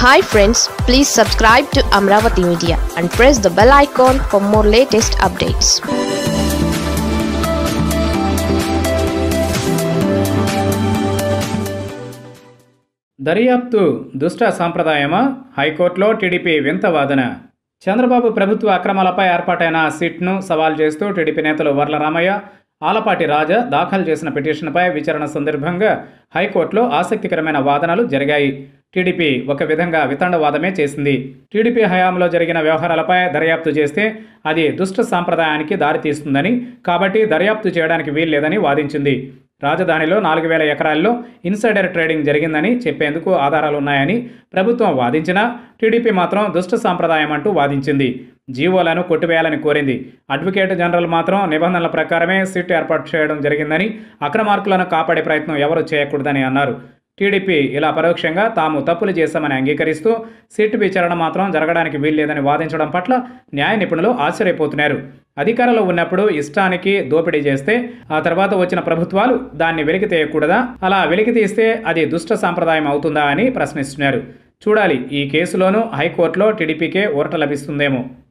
hi friends please subscribe to Amaravati media and press the bell icon for more latest updates దర్యాప్తు దుష్ట సాంప్రదాయమా హైకోర్టులో TDP వింత వాదన చంద్రబాబు ప్రభుత్వ అక్రమాలపై ఏర్పాటైన సిట్ను సవాల్ చేస్తూ టీడీపీ నేతలు వర్ల రామయ్య ఆలపాటి రాజా దాఖలు చేసిన పిటిషన్పై విచారణ సందర్భంగా హైకోర్టులో ఆసక్తికరమైన వాదనలు జరిగాయి టీడీపీ ఒక విధంగా వితండవాదమే చేసింది టీడీపీ హయాంలో జరిగిన వ్యవహారాలపై దర్యాప్తు చేస్తే అది దుష్ట సాంప్రదాయానికి దారితీస్తుందని కాబట్టి దర్యాప్తు చేయడానికి వీల్లేదని వాదించింది రాజధానిలో నాలుగు వేల ఎకరాల్లో ఇన్సైడర్ ట్రేడింగ్ జరిగిందని చెప్పేందుకు ఆధారాలున్నాయని ప్రభుత్వం వాదించినా టీడీపీ మాత్రం దుష్ట సాంప్రదాయం అంటూ వాదించింది జీవోలను కొట్టివేయాలని కోరింది అడ్వకేట్ జనరల్ మాత్రం నిబంధనల ప్రకారమే సిట్ ఏర్పాటు చేయడం జరిగిందని అక్రమార్కులను కాపాడే ప్రయత్నం ఎవరూ చేయకూడదని అన్నారు టీడీపీ ఇలా పరోక్షంగా తాము తప్పులు చేశామని అంగీకరిస్తూ సిట్ విచారణ మాత్రం జరగడానికి వీల్లేదని వాదించడం పట్ల న్యాయ నిపుణులు ఆశ్చర్యపోతున్నారు అధికారంలో ఉన్నప్పుడు ఇష్టానికి దోపిడీ చేస్తే ఆ తర్వాత వచ్చిన ప్రభుత్వాలు దాన్ని వెలికి తీయకూడదా అలా వెలికి తీస్తే అది దుష్ట సాంప్రదాయం అవుతుందా అని ప్రశ్నిస్తున్నారు చూడాలి ఈ కేసులోనూ హైకోర్టులో టీడీపీకే ఊరట లభిస్తుందేమో